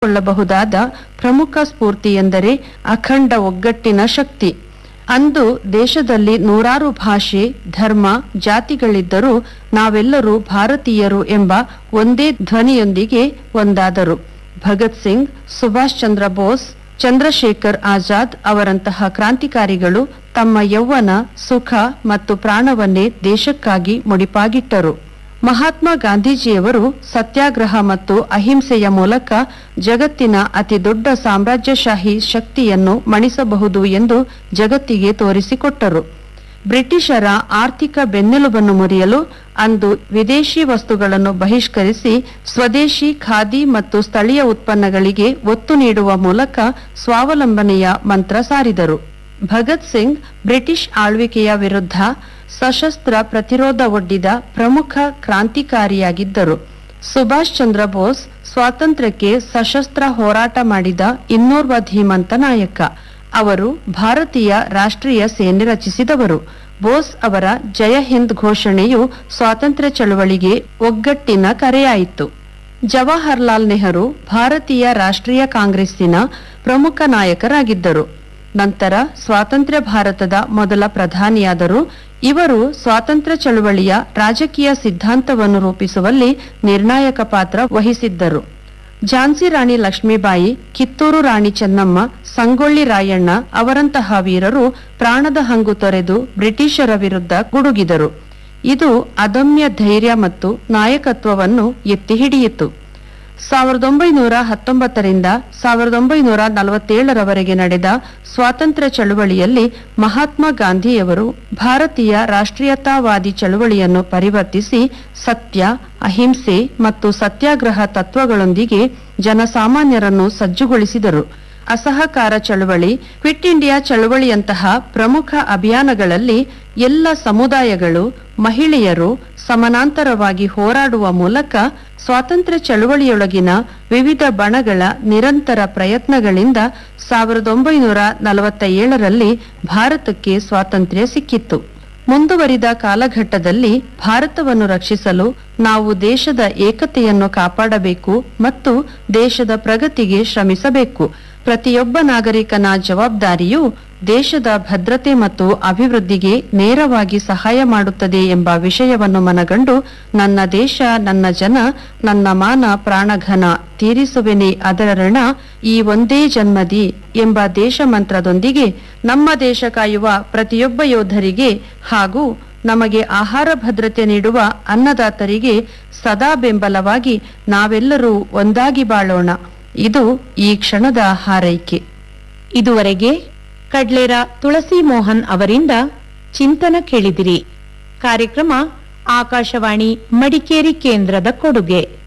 ಕೊಳ್ಳಬಹುದಾದ ಪ್ರಮುಖ ಸ್ಫೂರ್ತಿ ಎಂದರೆ ಅಖಂಡ ಒಗ್ಗಟ್ಟಿನ ಶಕ್ತಿ ಅಂದು ದೇಶದಲ್ಲಿ ನೂರಾರು ಭಾಷೆ ಧರ್ಮ ಜಾತಿಗಳಿದ್ದರೂ ನಾವೆಲ್ಲರೂ ಭಾರತೀಯರು ಎಂಬ ಒಂದೇ ಧ್ವನಿಯೊಂದಿಗೆ ಒಂದಾದರು ಭಗತ್ ಸಿಂಗ್ ಸುಭಾಷ್ ಚಂದ್ರ ಬೋಸ್ ಚಂದ್ರಶೇಖರ್ ಆಜಾದ್ ಅವರಂತಹ ಕ್ರಾಂತಿಕಾರಿಗಳು ತಮ್ಮ ಯೌವನ ಸುಖ ಮತ್ತು ಪ್ರಾಣವನ್ನೇ ದೇಶಕ್ಕಾಗಿ ಮುಡಿಪಾಗಿಟ್ಟರು ಮಹಾತ್ಮ ಗಾಂಧೀಜಿಯವರು ಸತ್ಯಾಗ್ರಹ ಮತ್ತು ಅಹಿಂಸೆಯ ಮೂಲಕ ಜಗತ್ತಿನ ಅತಿ ದೊಡ್ಡ ಸಾಮ್ರಾಜ್ಯಶಾಹಿ ಶಕ್ತಿಯನ್ನು ಮಣಿಸಬಹುದು ಎಂದು ಜಗತ್ತಿಗೆ ತೋರಿಸಿಕೊಟ್ಟರು ಬ್ರಿಟಿಷರ ಆರ್ಥಿಕ ಬೆನ್ನೆಲುಬನ್ನು ಮುರಿಯಲು ಅಂದು ವಿದೇಶಿ ವಸ್ತುಗಳನ್ನು ಬಹಿಷ್ಕರಿಸಿ ಸ್ವದೇಶಿ ಖಾದಿ ಮತ್ತು ಸ್ಥಳೀಯ ಉತ್ಪನ್ನಗಳಿಗೆ ಒತ್ತು ನೀಡುವ ಮೂಲಕ ಸ್ವಾವಲಂಬನೆಯ ಮಂತ್ರ ಸಾರಿದರು ಭಗತ್ ಸಿಂಗ್ ಬ್ರಿಟಿಷ್ ಆಳ್ವಿಕೆಯ ವಿರುದ್ಧ ಸಶಸ್ತ್ರ ಪ್ರತಿರೋಧ ಒಡ್ಡಿದ ಪ್ರಮುಖ ಕ್ರಾಂತಿಕಾರಿಯಾಗಿದ್ದರು ಸುಭಾಷ್ ಚಂದ್ರ ಬೋಸ್ ಸ್ವಾತಂತ್ರ್ಯಕ್ಕೆ ಸಶಸ್ತ್ರ ಹೋರಾಟ ಮಾಡಿದ ಇನ್ನೋರ್ವ ಧೀಮಂತ ನಾಯಕ ಅವರು ಭಾರತೀಯ ರಾಷ್ಟ್ರೀಯ ಸೇನೆ ರಚಿಸಿದವರು ಬೋಸ್ ಅವರ ಜಯ ಹಿಂದ್ ಘೋಷಣೆಯು ಸ್ವಾತಂತ್ರ್ಯ ಚಳವಳಿಗೆ ಒಗ್ಗಟ್ಟಿನ ಕರೆಯಾಯಿತು ಜವಾಹರ್ಲಾಲ್ ನೆಹರು ಭಾರತೀಯ ರಾಷ್ಟ್ರೀಯ ಕಾಂಗ್ರೆಸ್ಸಿನ ಪ್ರಮುಖ ನಾಯಕರಾಗಿದ್ದರು ನಂತರ ಸ್ವಾತಂತ್ರ್ಯ ಭಾರತದ ಮೊದಲ ಪ್ರಧಾನಿಯಾದರು ಇವರು ಸ್ವಾತಂತ್ರ್ಯ ಚಳವಳಿಯ ರಾಜಕೀಯ ಸಿದ್ಧಾಂತವನ್ನು ರೂಪಿಸುವಲ್ಲಿ ನಿರ್ಣಾಯಕ ಪಾತ್ರ ವಹಿಸಿದ್ದರು ಝಾನ್ಸಿ ರಾಣಿ ಲಕ್ಷ್ಮೀಬಾಯಿ ಕಿತ್ತೂರು ರಾಣಿ ಚೆನ್ನಮ್ಮ ಸಂಗೊಳ್ಳಿ ರಾಯಣ್ಣ ಅವರಂತಹ ವೀರರು ಪ್ರಾಣದ ಹಂಗು ತೊರೆದು ಬ್ರಿಟಿಷರ ವಿರುದ್ಧ ಗುಡುಗಿದರು ಇದು ಅದಮ್ಯ ಧೈರ್ಯ ಮತ್ತು ನಾಯಕತ್ವವನ್ನು ಎತ್ತಿ ಹಿಡಿಯಿತು ಸಾವಿರದ ಒಂಬೈನೂರ ಹತ್ತೊಂಬತ್ತರಿಂದ ಸಾವಿರದ ಒಂಬೈನೂರ ನಲವತ್ತೇಳರವರೆಗೆ ನಡೆದ ಸ್ವಾತಂತ್ರ್ಯ ಚಳುವಳಿಯಲ್ಲಿ ಮಹಾತ್ಮ ಗಾಂಧಿಯವರು ಭಾರತೀಯ ರಾಷ್ಟ್ರೀಯತಾವಾದಿ ಚಳುವಳಿಯನ್ನು ಪರಿವರ್ತಿಸಿ ಸತ್ಯ ಅಹಿಂಸೆ ಮತ್ತು ಸತ್ಯಾಗ್ರಹ ತತ್ವಗಳೊಂದಿಗೆ ಜನಸಾಮಾನ್ಯರನ್ನು ಸಜ್ಜುಗೊಳಿಸಿದರು ಅಸಹಕಾರ ಚಳುವಳಿ ಕ್ವಿಟ್ ಇಂಡಿಯಾ ಚಳುವಳಿಯಂತಹ ಪ್ರಮುಖ ಅಭಿಯಾನಗಳಲ್ಲಿ ಎಲ್ಲ ಸಮುದಾಯಗಳು ಮಹಿಳೆಯರು ಸಮಾನಾಂತರವಾಗಿ ಹೋರಾಡುವ ಮೂಲಕ ಸ್ವಾತಂತ್ರ್ಯ ಚಳುವಳಿಯೊಳಗಿನ ವಿವಿಧ ಬಣಗಳ ನಿರಂತರ ಪ್ರಯತ್ನಗಳಿಂದ ಸಾವಿರದ ಒಂಬೈನೂರ ನಲವತ್ತ ಏಳರಲ್ಲಿ ಭಾರತಕ್ಕೆ ಸ್ವಾತಂತ್ರ್ಯ ಸಿಕ್ಕಿತ್ತು ಮುಂದುವರಿದ ಕಾಲಘಟ್ಟದಲ್ಲಿ ಭಾರತವನ್ನು ರಕ್ಷಿಸಲು ನಾವು ದೇಶದ ಏಕತೆಯನ್ನು ಕಾಪಾಡಬೇಕು ಮತ್ತು ದೇಶದ ಪ್ರಗತಿಗೆ ಶ್ರಮಿಸಬೇಕು ಪ್ರತಿಯೊಬ್ಬ ನಾಗರಿಕನ ಜವಾಬ್ದಾರಿಯು ದೇಶದ ಭದ್ರತೆ ಮತ್ತು ಅಭಿವೃದ್ಧಿಗೆ ನೇರವಾಗಿ ಸಹಾಯ ಮಾಡುತ್ತದೆ ಎಂಬ ವಿಷಯವನ್ನು ಮನಗಂಡು ನನ್ನ ದೇಶ ನನ್ನ ಜನ ನನ್ನ ಮಾನ ಪ್ರಾಣಘನ ತೀರಿಸುವೆನೆ ಅದರ ಋಣ ಈ ಒಂದೇ ಜನ್ಮದಿ ಎಂಬ ದೇಶ ಮಂತ್ರದೊಂದಿಗೆ ನಮ್ಮ ದೇಶ ಕಾಯುವ ಪ್ರತಿಯೊಬ್ಬ ಯೋಧರಿಗೆ ಹಾಗೂ ನಮಗೆ ಆಹಾರ ಭದ್ರತೆ ನೀಡುವ ಅನ್ನದಾತರಿಗೆ ಸದಾ ಬೆಂಬಲವಾಗಿ ನಾವೆಲ್ಲರೂ ಒಂದಾಗಿ ಬಾಳೋಣ ಇದು ಈ ಕ್ಷಣದ ಹಾರೈಕೆ ಇದುವರೆಗೆ ಕಡ್ಲೇರ ತುಳಸಿ ಮೋಹನ್ ಅವರಿಂದ ಚಿಂತನ ಕೇಳಿದಿರಿ ಕಾರ್ಯಕ್ರಮ ಆಕಾಶವಾಣಿ ಮಡಿಕೇರಿ ಕೇಂದ್ರದ ಕೊಡುಗೆ